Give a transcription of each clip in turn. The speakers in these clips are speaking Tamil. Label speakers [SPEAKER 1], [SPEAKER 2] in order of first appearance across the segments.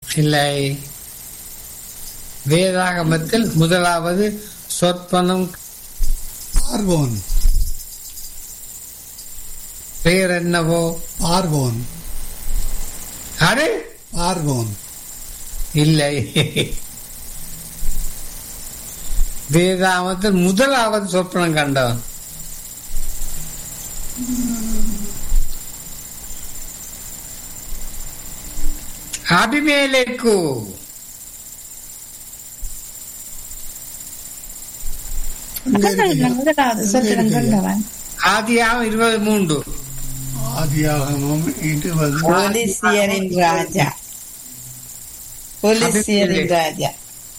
[SPEAKER 1] இல்லை வேதாகமத்தில் முதலாவது சொற்பனம்
[SPEAKER 2] பார்வோன்
[SPEAKER 1] பெயர் என்னவோ
[SPEAKER 2] பார்வோன்
[SPEAKER 1] அரு
[SPEAKER 2] பார்வோன்
[SPEAKER 1] இல்லை வேதாகமத்தில் முதலாவது சொப்பனம் கண்டவன் அபிமேலேக்கு
[SPEAKER 2] இங்க
[SPEAKER 3] அதான்
[SPEAKER 2] இருக்கு.
[SPEAKER 3] முதலாவது சொத்திரம் கண்டவன்
[SPEAKER 1] ஆதியாகம் இருபது மூன்று
[SPEAKER 2] ஆதியாகமம் இருபது
[SPEAKER 3] போலீசியரின் ராஜா போலீசியரின் ராஜா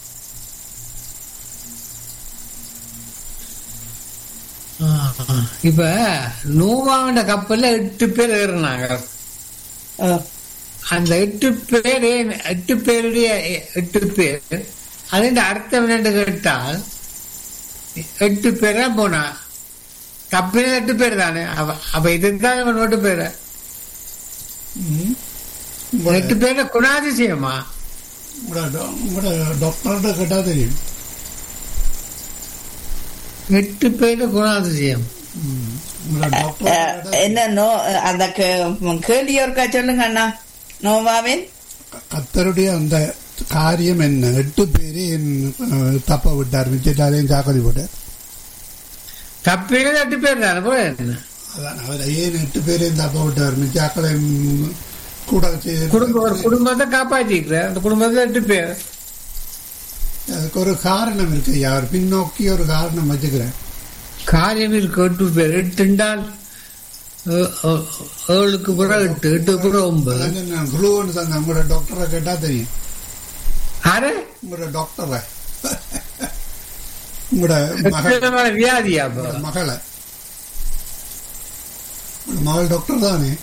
[SPEAKER 1] இப்ப நூவாண்ட கப்பல்ல எட்டு பேர் ஏறினாங்க
[SPEAKER 3] ஓ,
[SPEAKER 1] அந்த எட்டு பேர் எட்டு பேருடைய எட்டு பேர் അതിന്റെ അർത്ഥം என்னன்னு கேட்டால் எட்டு பேரா போனா கப்பலில் எட்டு பேர் தானே அப்ப அப்ப இதுதான் இவன் எட்டு பேரு
[SPEAKER 2] ம்.
[SPEAKER 1] எட்டு பேர குணாதிசயமா
[SPEAKER 2] உங்களோட டா- உங்களோட டாக்டர்கிட்ட கேட்டா தெரியும்
[SPEAKER 1] எட்டு பேரு குணாதிசயம்
[SPEAKER 2] ம். உங்களோட டாக்டர்
[SPEAKER 3] அஹ், என்ன நோ அந்த கே- கேள்வி ஒருக்கா சொல்லுங்க அண்ணா நோவாவின்
[SPEAKER 2] கத்தருடைய அந்த காரியம் என்ன எட்டு பேரு என் அஹ், தப்ப விட்டார் மிச்சத்தாரையும் சாக்கடி போட்டார்
[SPEAKER 1] கப்பலில் எட்டு பேர் தானே போல என்ன
[SPEAKER 2] அதான் அவர் ஏன் எட்டு பேரையும் தப்ப விட்டார் மிச்சாக்களையும் கூட செய்து
[SPEAKER 1] குடும்பம் ஒரு குடும்பத்தை காப்பாற்றிக்கிற அந்த குடும்பத்துல எட்டு பேர்
[SPEAKER 2] அதுக்கு ஒரு காரணம் இருக்கு யார் பின்னோக்கி ஒரு காரணம் வச்சுக்கிறேன்
[SPEAKER 1] காரியம் இருக்கு எட்டு பேர் எட்டுண்டால் ஏ- ஏ- ஏழுக்கு பிறகு எட்டு எட்டு பிறகு ஒன்பது
[SPEAKER 2] அதான் நான் குழுன்னு சொன்னேன் உங்களோட டாக்டரை கேட்டா தெரியும்
[SPEAKER 1] ஆறு
[SPEAKER 2] உங்களோட டாக்டரை உங்களோட மகள்
[SPEAKER 1] எட்டு வியாதியா அப்ப?
[SPEAKER 2] உங்களோட மகளை உங்களோட மகள் டாக்டர் தானே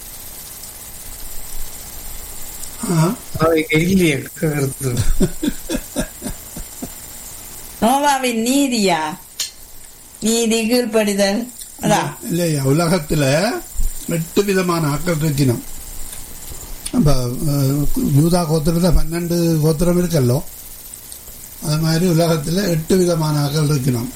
[SPEAKER 2] ஆ
[SPEAKER 1] அவங்க இல்லையே கருத்து
[SPEAKER 3] நோவாவின் நீதியா நீதி கீழ்ப்படிதல் அதான்
[SPEAKER 2] இல்லையா உலகத்துல எட்டு விதமான ஆக்கள் இருக்கணும் அப்ப அஹ், யூதா கோத்திரத்துல பன்னெண்டு கோத்திரம் இருக்கல்லோ அது மாதிரி உலகத்துல எட்டு விதமான ஆக்கள் இருக்கணும்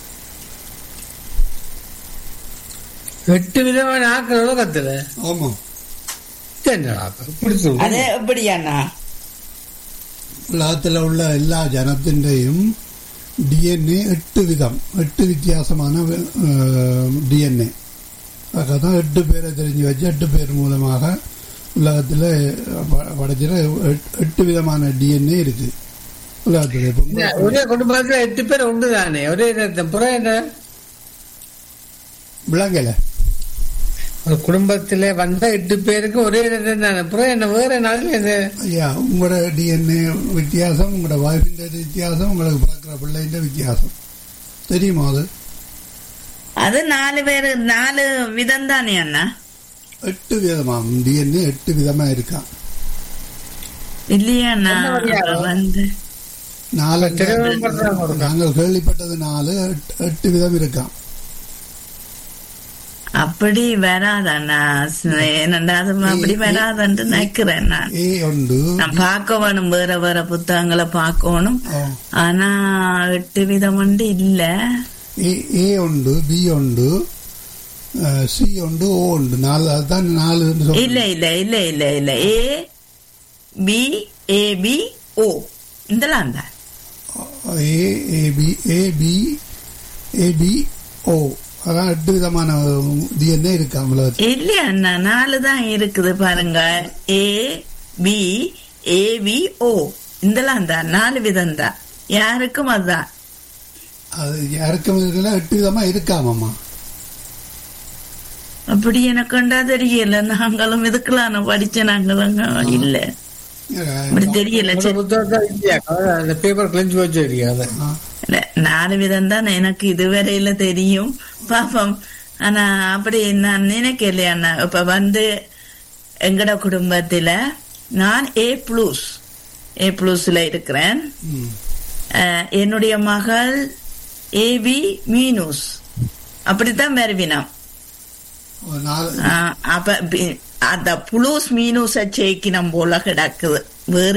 [SPEAKER 1] எட்டு விதமான ஆக்கள் உலகத்துல
[SPEAKER 2] ஆமா
[SPEAKER 1] இது என்னடா அப்ப? இப்படி சொல்றீங்க?
[SPEAKER 3] அது எப்படி அண்ணா
[SPEAKER 2] உலகத்துல உள்ள எல்லா ஜனத்தின்றையும் டிஎன்ஏ எட்டு விதம் எட்டு வித்தியாசமான டிஎன்ஏ அதுக்காக எட்டு பேரை தெரிஞ்சு வச்சு எட்டு பேர் மூலமாக உலகத்தில் படைச்சிட எட்டு விதமான டிஎன்ஏ இருக்கு உலகத்தில்
[SPEAKER 1] இல்ல,
[SPEAKER 2] இப்போ
[SPEAKER 1] ஒரே குடும்பத்துல எட்டு பேர் உண்டு தானே ஒரே ரத்தம் புறம் என்ன
[SPEAKER 2] விளங்கல
[SPEAKER 1] ஒரு குடும்பத்துல வந்த எட்டு பேருக்கு ஒரே ரத்தம் தானே புறம் என்ன வேற நாள் இது
[SPEAKER 2] ஐயா உங்களோட டிஎன்ஏ வித்தியாசம் உங்களோட வாய்ப்பின் வித்தியாசம் உங்களுக்கு பிறக்கிற பிள்ளைன்ற வித்தியாசம் தெரியுமா அது
[SPEAKER 3] அது நாலு பேரு நாலு விதம் தானே அண்ணா
[SPEAKER 2] எட்டு விதமாகும் டிஎன்ஏ எட்டு விதமா இருக்கான்
[SPEAKER 3] இல்லையா அண்ணா
[SPEAKER 1] என்ன வழியா?
[SPEAKER 3] அப்ப வந்து
[SPEAKER 2] நாலு
[SPEAKER 1] திருமணம் பண்றாங்க ஒரு
[SPEAKER 2] நாங்கள் கேள்விப்பட்டது நாலு எட்டு- எட்டு விதம் இருக்கான்
[SPEAKER 3] அப்படி வராதண்ணா ஏனண்டா அது அப்படி வராதுன்னு நினைக்கிறேன் நான்
[SPEAKER 2] ஏ உண்டு
[SPEAKER 3] நான் பார்க்க வேணும் வேற வேற புத்தகங்களை பார்க்கணும்
[SPEAKER 2] ஆ.
[SPEAKER 3] ஆனா எட்டு விதம் வந்து இல்ல
[SPEAKER 2] ஏ ஏ உண்டு பி உண்டு சி உண்டு ஓ உண்டு நாலு அதுதான் நாலு
[SPEAKER 3] இல்ல இல்ல இல்ல இல்ல இல்ல ஏ பி ஏ பி ஓ இதெல்லாம் தான்
[SPEAKER 2] A A B A B A B O அதான் எட்டு விதமான டிஎன்ஏ இருக்கா உலகத்தில்
[SPEAKER 3] இல்லையா அண்ணா நாலு தான் இருக்குது பாருங்க ஏ பி ஏ பி ஓ இதெல்லாம் தான் நாலு விதம் தான் யாருக்கும் அதுதான்
[SPEAKER 2] அது யாருக்கும் இருக்குல்ல எட்டு விதமா இருக்காமம்மா
[SPEAKER 3] அப்படி எனக்கு கண்டா தெரியல நாங்களும் இதுக்கெல்லாம் படிச்ச நாங்களும் இல்ல அப்படி தெரியல
[SPEAKER 1] உங்க
[SPEAKER 3] சரி.
[SPEAKER 1] புத்தகத்தை இல்லையா அந்த பேப்பர் கிழிஞ்சு வச்சு தெரியாது
[SPEAKER 2] ஆ.
[SPEAKER 3] இல்ல, நாலு விதம் தான் எனக்கு இதுவரையில தெரியும் பாப்போம் ஆனா அப்படி நான் நினைக்கலையா அண்ணா இப்ப வந்து எங்கட குடும்பத்துல நான் ஏ ப்ளூஸ் ஏ ப்ளூஸ்ல இருக்கிறேன்
[SPEAKER 2] ம்.
[SPEAKER 3] அஹ், என்னுடைய மகள் ஏபி மீனூஸ் அப்படித்தான் வருவினம்
[SPEAKER 2] ஒரு நாலு
[SPEAKER 3] அப்ப பி- அந்த புளூஸ் மீனூஸை சேக்கினம் போல கிடக்குது வேறு